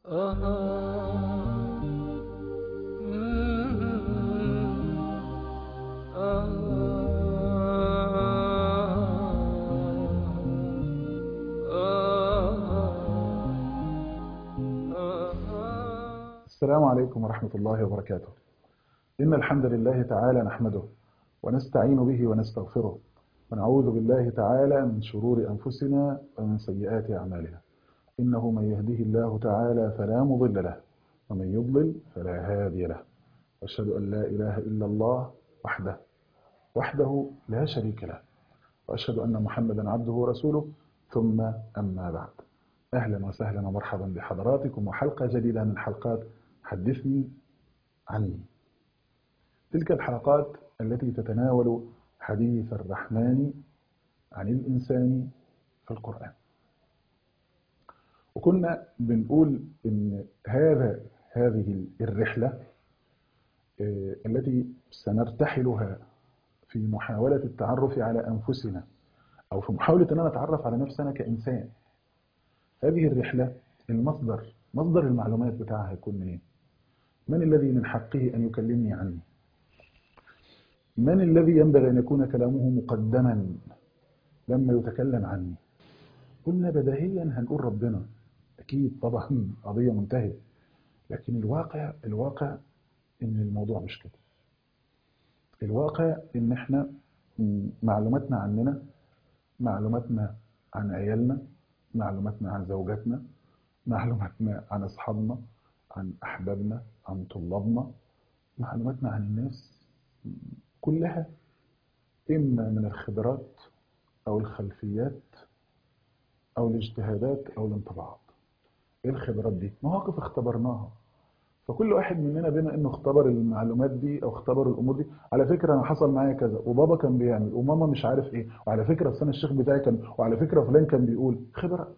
السلام عليكم ورحمة الله وبركاته إن الحمد لله تعالى نحمده ونستعين به ونستغفره ونعوذ بالله تعالى من شرور أنفسنا ومن سيئات أعمالنا إنه من يهده الله تعالى فلا مضل له ومن يضلل فلا هادي له وأشهد أن لا إله إلا الله وحده وحده لا شريك له وأشهد أن محمدا عبده ورسوله ثم أما بعد أهلا وسهلا ومرحبا بحضراتكم وحلقة جديدة من حلقات حدثني عني تلك الحلقات التي تتناول حديث الرحمن عن الإنسان في القرآن وكنا بنقول إن هذا هذه الرحلة التي سنرتحلها في محاولة التعرف على أنفسنا أو في محاولة أن أنا أتعرف على نفسنا كإنسان هذه الرحلة المصدر مصدر المعلومات بتاعها هيكون منين من الذي من حقه أن يكلمني عني من الذي ينبغي أن يكون كلامه مقدما لما يتكلم عني قلنا بديهيا هنقول ربنا أكيد طبعا قضية منتهية لكن الواقع الواقع إن الموضوع مش كده الواقع إن إحنا معلوماتنا عننا معلوماتنا عن عيالنا معلوماتنا عن زوجاتنا معلوماتنا عن أصحابنا عن أحبابنا عن طلابنا معلوماتنا عن الناس كلها إما من الخبرات أو الخلفيات أو الاجتهادات أو الانطباعات إيه الخبرات دي؟ مواقف اختبرناها فكل واحد مننا بما انه اختبر المعلومات دي او اختبر الامور دي على فكره انا حصل معايا كذا وبابا كان بيعمل وماما مش عارف ايه وعلى فكره اصل الشيخ بتاعي كان وعلى فكره فلان كان بيقول خبرات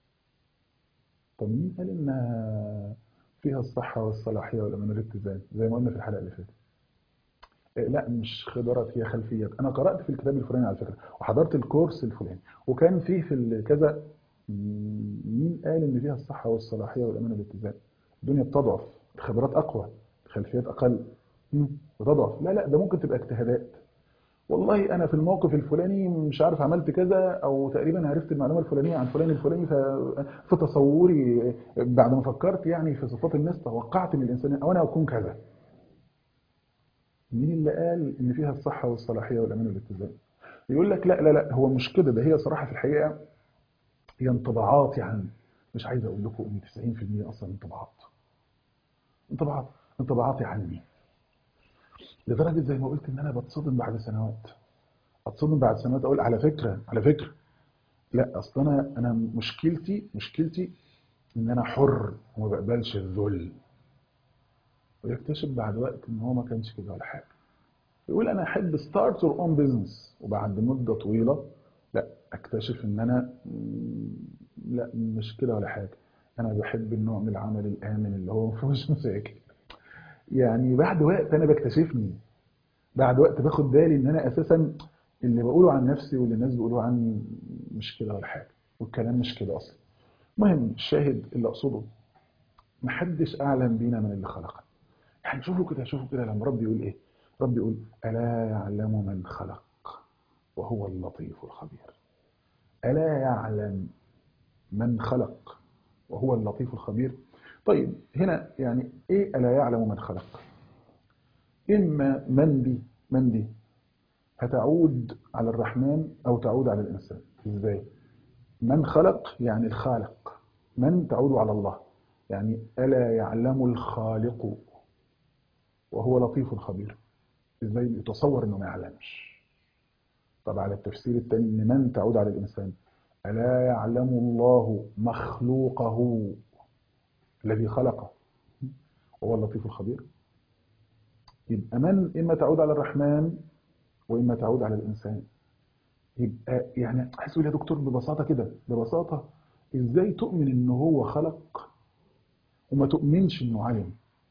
طب مين قال ان فيها الصحه والصلاحيه والامان والاتزان زي ما قلنا في الحلقه اللي فاتت إيه لا مش خبرات هي خلفيات انا قرات في الكتاب الفلاني على فكره وحضرت الكورس الفلاني وكان فيه في كذا مين قال ان فيها الصحه والصلاحيه والامان والاتزان الدنيا بتضعف الخبرات أقوى الخلفيات أقل وتضعف لا لا ده ممكن تبقى اجتهادات والله أنا في الموقف الفلاني مش عارف عملت كذا أو تقريبا عرفت المعلومة الفلانية عن فلان الفلاني في تصوري بعد ما فكرت يعني في صفات الناس توقعت من الإنسان أو أنا أكون كذا مين اللي قال إن فيها الصحة والصلاحية والأمان والاتزان يقول لك لا لا لا هو مش كده ده هي صراحة في الحقيقة هي انطباعات يعني مش عايز أقول لكم إن 90% أصلا انطباعات انطباعات انطباعاتي عني لدرجة زي ما قلت ان انا بتصدم بعد سنوات اتصدم بعد سنوات اقول على فكرة على فكرة لا اصل انا انا مشكلتي مشكلتي ان انا حر وما بقبلش الذل ويكتشف بعد وقت ان هو ما كانش كده ولا حاجة يقول انا احب ستارت اور اون بزنس وبعد مدة طويلة لا اكتشف ان انا لا مش كده ولا حاجة انا بحب النوع من العمل الامن اللي هو ما فيهوش مشاكل يعني بعد وقت انا بكتشفني بعد وقت باخد بالي ان انا اساسا اللي بقوله عن نفسي واللي الناس بيقولوه عني مش كده ولا حاجه والكلام مش كده اصلا المهم الشاهد اللي اقصده محدش اعلم بينا من اللي خلقنا يعني شوفوا كده شوفوا كده لما ربي يقول ايه ربي يقول الا يعلم من خلق وهو اللطيف الخبير الا يعلم من خلق وهو اللطيف الخبير طيب هنا يعني ايه الا يعلم من خلق اما من دي من دي هتعود على الرحمن او تعود على الانسان ازاي من خلق يعني الخالق من تعود على الله يعني الا يعلم الخالق وهو لطيف خبير ازاي يتصور انه ما يعلمش طب على التفسير الثاني ان من تعود على الانسان ألا يعلم الله مخلوقه الذي خلقه وهو اللطيف الخبير يبقى من إما تعود على الرحمن وإما تعود على الإنسان يبقى يعني عايز يا دكتور ببساطة كده ببساطة إزاي تؤمن إن هو خلق وما تؤمنش إنه علم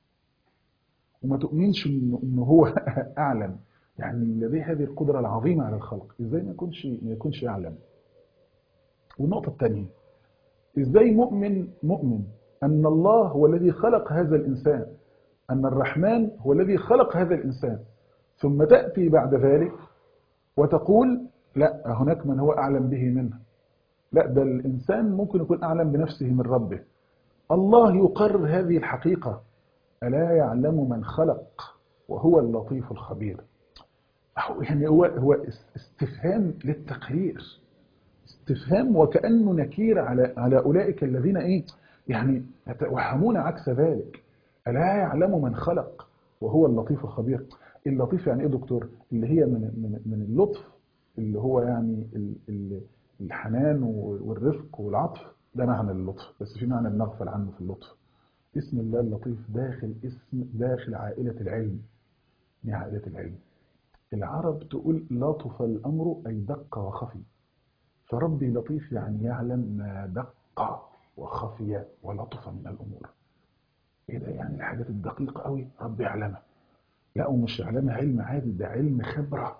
وما تؤمنش إنه, إنه هو أعلم يعني لديه هذه القدرة العظيمة على الخلق إزاي ما يكونش ما يكونش يعلم والنقطة الثانية إزاي مؤمن مؤمن أن الله هو الذي خلق هذا الإنسان أن الرحمن هو الذي خلق هذا الإنسان ثم تأتي بعد ذلك وتقول لا هناك من هو أعلم به منه لا ده الإنسان ممكن يكون أعلم بنفسه من ربه الله يقرر هذه الحقيقة ألا يعلم من خلق وهو اللطيف الخبير يعني هو هو استفهام للتقرير استفهام وكأنه نكير على على أولئك الذين إيه يعني يتوهمون عكس ذلك ألا يعلم من خلق وهو اللطيف الخبير اللطيف يعني إيه دكتور اللي هي من من من اللطف اللي هو يعني ال ال الحنان والرفق والعطف ده معنى اللطف بس في معنى بنغفل عنه في اللطف اسم الله اللطيف داخل اسم داخل عائلة العلم من عائلة العلم العرب تقول لطف الأمر أي دق وخفي فربي لطيف يعني يعلم ما دق وخفي ولطف من الأمور إيه ده يعني الحاجات الدقيقة قوي ربي يعلمها لا ومش يعلمها علم عادي ده علم خبرة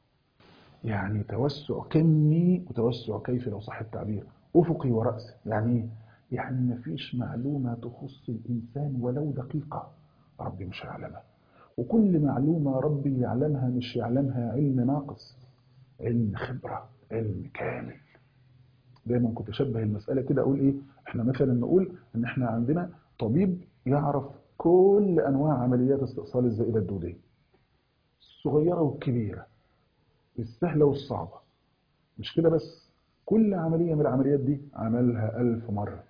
يعني توسع كمي وتوسع كيف لو صح التعبير أفقي ورأسي يعني ايه؟ يعني مفيش معلومة تخص الإنسان ولو دقيقة ربي مش يعلمها وكل معلومة ربي يعلمها مش يعلمها علم ناقص علم خبرة علم كامل دايما كنت اشبه المسألة كده اقول ايه احنا مثلا نقول ان احنا عندنا طبيب يعرف كل انواع عمليات استئصال الزائدة الدودية الصغيرة والكبيرة السهلة والصعبة مش كده بس كل عملية من العمليات دي عملها ألف مرة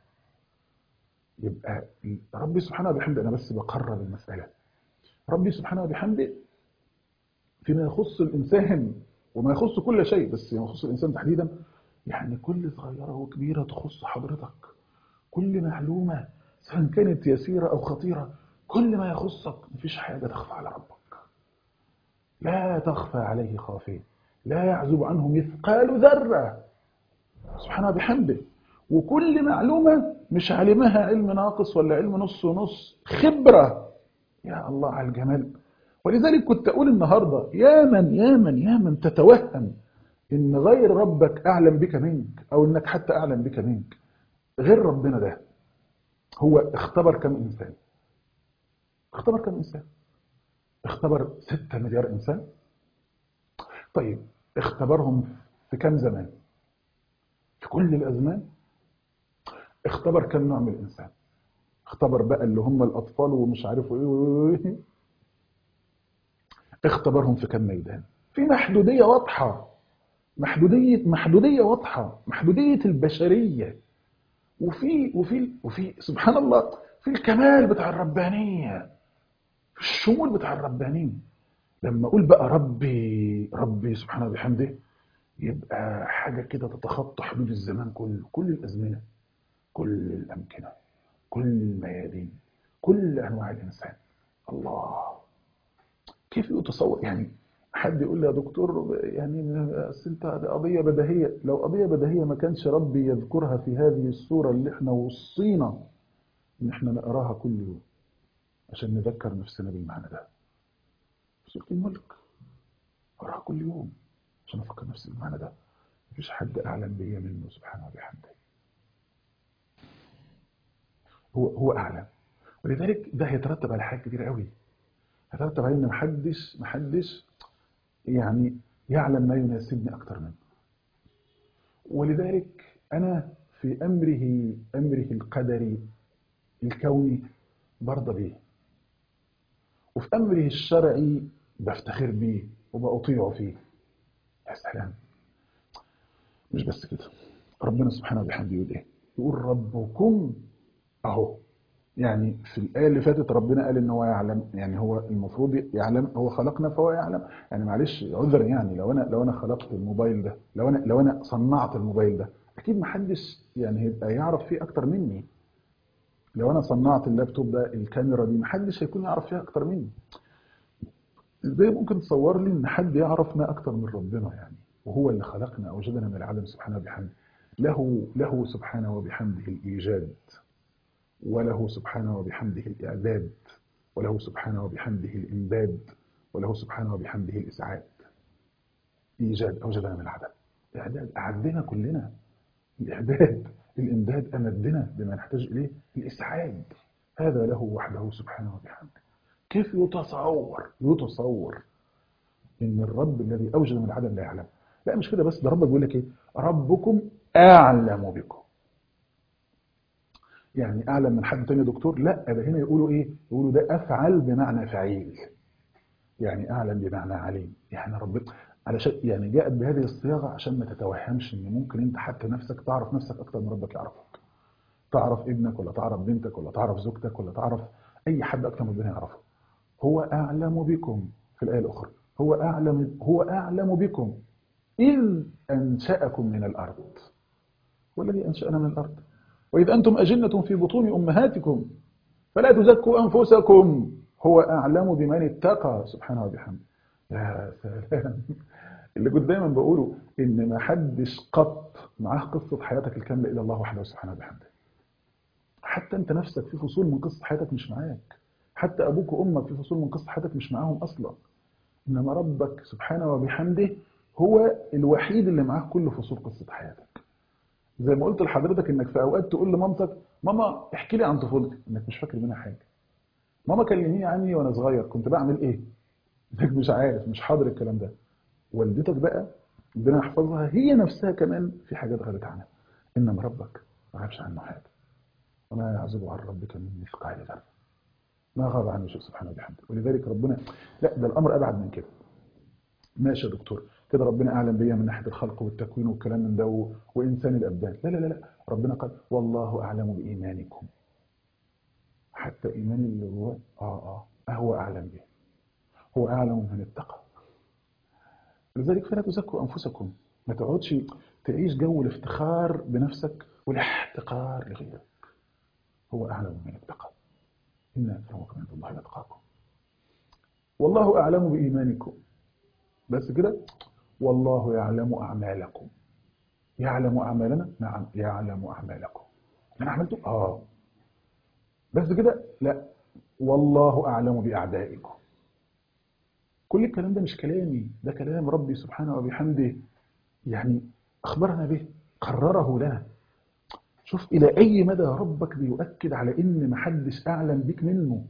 يبقى ربي سبحانه وبحمده أنا بس بقرب المسألة ربي سبحانه وبحمده فيما يخص الإنسان وما يخص كل شيء بس ما يخص الإنسان تحديدا يعني كل صغيرة وكبيرة تخص حضرتك كل معلومة سواء كانت يسيرة أو خطيرة كل ما يخصك مفيش حاجة تخفى على ربك لا تخفى عليه خافية لا يعزب عنه مثقال ذرة سبحانه بحمده وكل معلومة مش علمها علم ناقص ولا علم نص ونص خبرة يا الله على الجمال ولذلك كنت أقول النهاردة يا من يا من يا من تتوهم إن غير ربك أعلم بك منك أو إنك حتى أعلم بك منك غير ربنا ده هو اختبر كم إنسان اختبر كم إنسان اختبر ستة مليار إنسان طيب اختبرهم في كم زمان في كل الأزمان اختبر كم نوع من الإنسان اختبر بقى اللي هم الأطفال ومش عارف ايه اختبرهم في كم ميدان في محدودية واضحة محدودية محدودية واضحة محدودية البشرية وفي وفي وفي سبحان الله في الكمال بتاع الربانية في الشمول بتاع الربانية لما اقول بقى ربي ربي سبحانه وبحمده يبقى حاجة كده تتخطى حدود الزمان كله كل الأزمنة كل الأمكنة كل الميادين كل أنواع الإنسان الله كيف يتصور يعني حد يقول لي يا دكتور يعني أصل انت قضية بديهية لو قضية بديهية ما كانش ربي يذكرها في هذه الصورة اللي احنا وصينا ان احنا نقراها كل يوم عشان نذكر نفسنا بالمعنى ده سورة الملك اقراها كل يوم عشان افكر نفسي بالمعنى ده مفيش حد اعلم بيا منه سبحانه وبحمده هو هو اعلم ولذلك ده هيترتب على حاجات كتير قوي هيترتب على ان محدش محدش يعني يعلم ما يناسبني اكتر منه ولذلك انا في امره امره القدري الكوني برضى بيه وفي امره الشرعي بفتخر بيه وبأطيعه فيه يا سلام مش بس كده ربنا سبحانه وبحمده يقول ايه يقول ربكم اهو يعني في الآية اللي فاتت ربنا قال ان هو يعلم يعني هو المفروض يعلم هو خلقنا فهو يعلم يعني معلش عذرا يعني لو انا لو انا خلقت الموبايل ده لو انا لو انا صنعت الموبايل ده اكيد ما حدش يعني هيبقى يعرف فيه اكتر مني لو انا صنعت اللابتوب ده الكاميرا دي ما حدش هيكون يعرف فيها اكتر مني ازاي ممكن تصور لي ان حد يعرفنا اكتر من ربنا يعني وهو اللي خلقنا اوجدنا من العدم سبحانه وبحمده له له سبحانه وبحمده الايجاد وله سبحانه وبحمده الإعداد وله سبحانه وبحمده الإمداد وله سبحانه وبحمده الإسعاد إيجاد أوجدنا من العدم إعداد أعدنا كلنا الإعداد الإمداد أمدنا بما نحتاج إليه الإسعاد هذا له وحده سبحانه وبحمده كيف يتصور يتصور إن الرب الذي أوجد من العدم لا يعلم لا مش كده بس ده ربك بيقول لك إيه ربكم أعلم بكم يعني أعلم من حد تاني دكتور لا ده هنا يقولوا إيه يقولوا ده أفعل بمعنى فعيل يعني أعلم بمعنى عليم يعني رب علشان يعني جاءت بهذه الصياغة عشان ما تتوهمش إن ممكن أنت حتى نفسك تعرف نفسك أكتر من ربك يعرفك تعرف ابنك ولا تعرف بنتك ولا تعرف زوجتك ولا تعرف أي حد أكتر من ربنا يعرفه هو أعلم بكم في الآية الأخرى هو أعلم هو أعلم بكم إذ أنشأكم من الأرض والذي أنشأنا من الأرض وإذ أنتم أجنة في بطون أمهاتكم فلا تزكوا أنفسكم هو أعلم بمن اتقى سبحانه وبحمده يا سلام اللي كنت دايما بقوله إن ما حدش قط معاه قصة حياتك الكاملة إلا الله وحده سبحانه وبحمده حتى أنت نفسك في فصول من قصة حياتك مش معاك حتى أبوك وأمك في فصول من قصة حياتك مش معاهم أصلا إنما ربك سبحانه وبحمده هو الوحيد اللي معاه كل فصول قصة حياتك زي ما قلت لحضرتك إنك في أوقات تقول لمامتك ماما احكي لي عن طفولتي إنك مش فاكر منها حاجة ماما كلميني عني وأنا صغير كنت بعمل إيه إنك مش عارف مش حاضر الكلام ده والدتك بقى ربنا يحفظها هي نفسها كمان في حاجات غابت عنها إنما ربك ما غابش عنه حاجة وما يعزب عن ربك من مثقال ذرة ما غاب عنه شيء سبحانه وبحمده ولذلك ربنا لا ده الأمر أبعد من كده ماشي يا دكتور كده ربنا أعلم بيا من ناحية الخلق والتكوين والكلام من ده و... وإنسان الأبدان لا لا لا لا ربنا قال والله أعلم بإيمانكم حتى إيمان اللي هو آه آه هو أعلم به هو أعلم من اتقى لذلك فلا تزكوا أنفسكم ما تقعدش تعيش جو الافتخار بنفسك والاحتقار لغيرك هو أعلم من اتقى إن أكرمكم عند الله يتقاكم والله أعلم بإيمانكم بس كده والله يعلم أعمالكم يعلم أعمالنا نعم يعلم أعمالكم أنا عملته آه بس كده لا والله أعلم بأعدائكم كل الكلام ده مش كلامي ده كلام ربي سبحانه وبحمده يعني أخبرنا به قرره لنا شوف إلى أي مدى ربك بيؤكد على إن محدش أعلم بك منه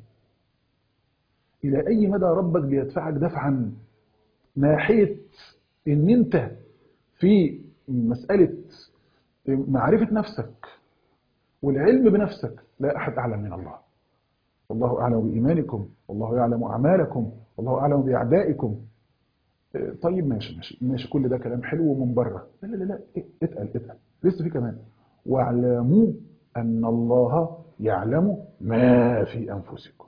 إلى أي مدى ربك بيدفعك دفعا ناحية إن أنت في مسألة معرفة نفسك والعلم بنفسك لا أحد أعلم من الله والله أعلم بإيمانكم والله يعلم أعمالكم والله أعلم بأعدائكم طيب ماشي ماشي ماشي كل ده كلام حلو ومن بره لا لا لا اتقل اتقل لسه في كمان واعلموا أن الله يعلم ما في أنفسكم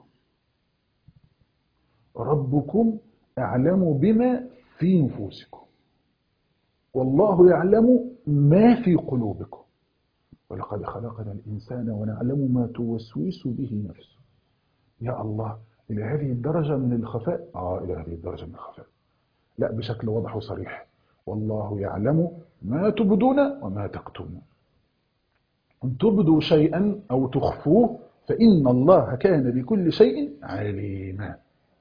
ربكم أعلم بما في نفوسكم والله يعلم ما في قلوبكم ولقد خلقنا الإنسان ونعلم ما توسوس به نفسه يا الله إلى هذه الدرجة من الخفاء آه إلى هذه الدرجة من الخفاء لا بشكل واضح وصريح والله يعلم ما تبدون وما تكتمون أن تبدوا شيئا أو تخفوه فإن الله كان بكل شيء عليما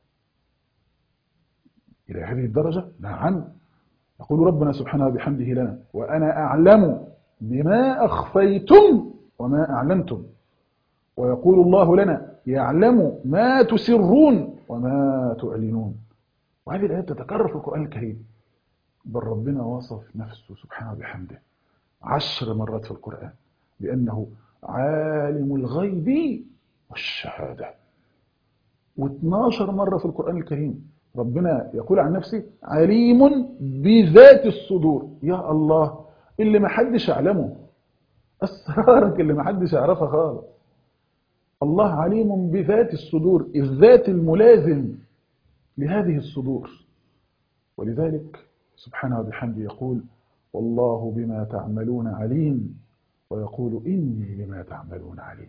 إلى هذه الدرجة نعم يقول ربنا سبحانه بحمده لنا وأنا أعلم بما أخفيتم وما أعلنتم ويقول الله لنا يعلم ما تسرون وما تعلنون وهذه الآيات تتكرر في القرآن الكريم بل ربنا وصف نفسه سبحانه بحمده عشر مرات في القرآن بأنه عالم الغيب والشهادة و12 مرة في القرآن الكريم ربنا يقول عن نفسه عليم بذات الصدور يا الله اللي ما حدش يعلمه أسرارك اللي ما حدش يعرفها خالص الله عليم بذات الصدور الذات الملازم لهذه الصدور ولذلك سبحانه وبحمده يقول والله بما تعملون عليم ويقول إني بما تعملون عليم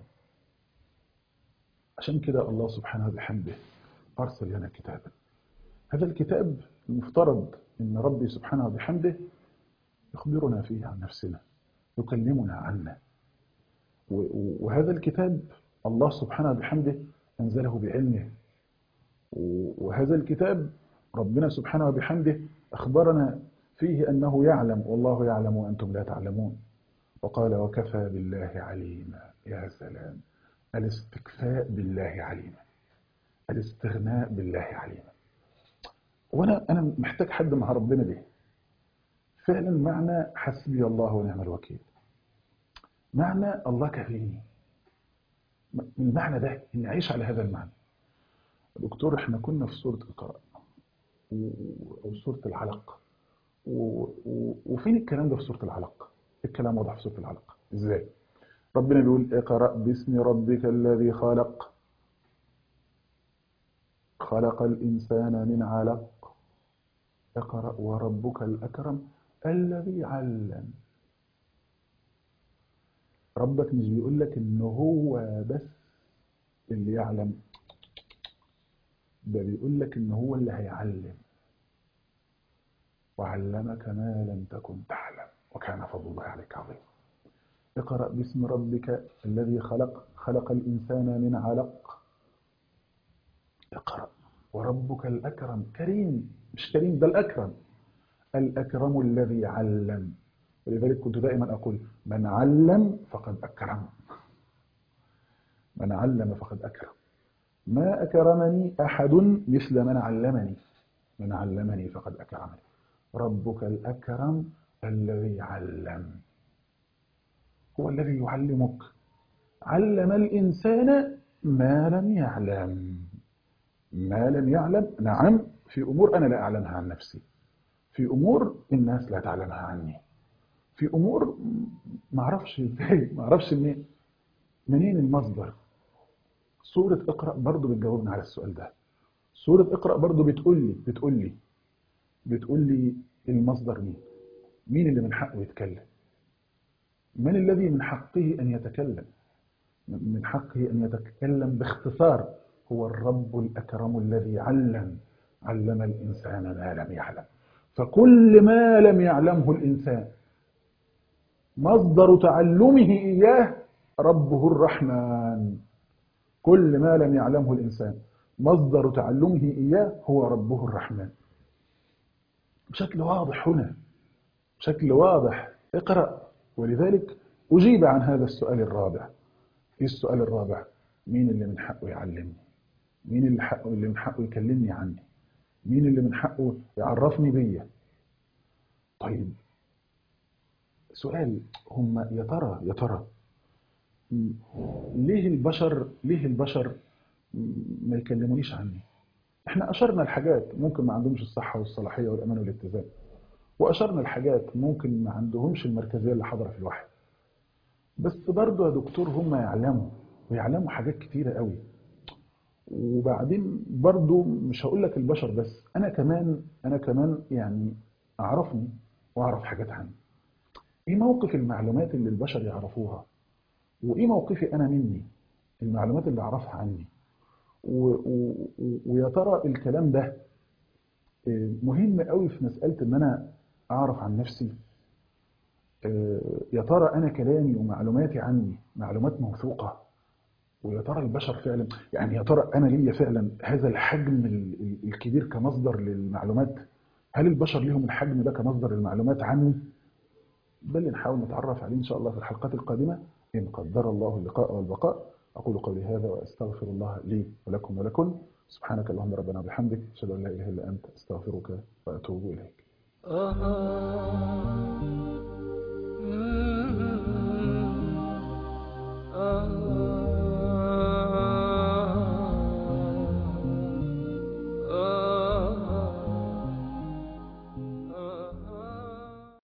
عشان كده الله سبحانه وبحمده أرسل لنا كتابا هذا الكتاب المفترض أن ربي سبحانه وبحمده يخبرنا فيه عن نفسنا يكلمنا عنه وهذا الكتاب الله سبحانه وبحمده أنزله بعلمه وهذا الكتاب ربنا سبحانه وبحمده أخبرنا فيه أنه يعلم والله يعلم وأنتم لا تعلمون وقال وكفى بالله عليما يا سلام الاستكفاء بالله عليما الاستغناء بالله عليما وانا انا محتاج حد مع ربنا ليه فعلا معنى حسبي الله ونعم الوكيل معنى الله كفيني المعنى ده ان اعيش على هذا المعنى دكتور احنا كنا في سوره اقرا او سوره العلق و... و... وفين الكلام ده في سوره العلق الكلام واضح في سوره العلق ازاي ربنا بيقول اقرا باسم ربك الذي خلق خلق الانسان من علق اقرا وربك الاكرم الذي علم ربك مش بيقول لك ان هو بس اللي يعلم ده بيقول لك ان هو اللي هيعلم وعلمك ما لم تكن تعلم وكان فضل الله عليك عظيما اقرأ باسم ربك الذي خلق خلق الإنسان من علق اقرأ وربك الأكرم كريم مش كريم ده الأكرم الأكرم الذي علم ولذلك كنت دائما أقول من علم فقد أكرم من علم فقد أكرم ما أكرمني أحد مثل من علمني من علمني فقد أكرمني ربك الأكرم الذي علم هو الذي يعلمك علم الإنسان ما لم يعلم ما لم يعلم نعم في أمور أنا لا أعلمها عن نفسي في أمور الناس لا تعلمها عني في أمور ما أعرفش إزاي ما أعرفش منين منين المصدر سورة اقرأ برضو بتجاوبنا على السؤال ده سورة اقرأ برضو بتقول لي بتقول لي بتقول لي المصدر مين مين اللي من حقه يتكلم من الذي من حقه أن يتكلم من حقه أن يتكلم باختصار هو الرب الأكرم الذي علم علم الإنسان ما لم يعلم فكل ما لم يعلمه الإنسان مصدر تعلمه إياه ربه الرحمن كل ما لم يعلمه الإنسان مصدر تعلمه إياه هو ربه الرحمن بشكل واضح هنا بشكل واضح اقرأ ولذلك أجيب عن هذا السؤال الرابع في السؤال الرابع مين اللي من حقه يعلمني مين اللي, حقه اللي من حقه يكلمني عني مين اللي من حقه يعرفني بيا طيب سؤال هم يا ترى يا ترى ليه البشر ليه البشر ما يكلمونيش عني احنا اشرنا الحاجات ممكن ما عندهمش الصحة والصلاحية والامان والاتزان واشرنا الحاجات ممكن ما عندهمش المركزية اللي حاضرة في الوحي بس برضه يا دكتور هم يعلموا ويعلموا حاجات كتيرة قوي وبعدين برضه مش هقول لك البشر بس انا كمان انا كمان يعني اعرفني واعرف حاجات عني ايه موقف المعلومات اللي البشر يعرفوها وايه موقفي انا مني المعلومات اللي اعرفها عني و... و... ويا ترى الكلام ده مهم قوي في مسألة ان انا اعرف عن نفسي يا ترى انا كلامي ومعلوماتي عني معلومات موثوقة ويا ترى البشر فعلا يعني يا ترى انا ليا فعلا هذا الحجم الكبير كمصدر للمعلومات هل البشر ليهم الحجم ده كمصدر للمعلومات عني ده اللي نحاول نتعرف عليه ان شاء الله في الحلقات القادمة إن قدر الله اللقاء والبقاء أقول قولي هذا وأستغفر الله لي ولكم ولكم سبحانك اللهم ربنا وبحمدك أشهد أن لا إله إلا أنت أستغفرك وأتوب إليك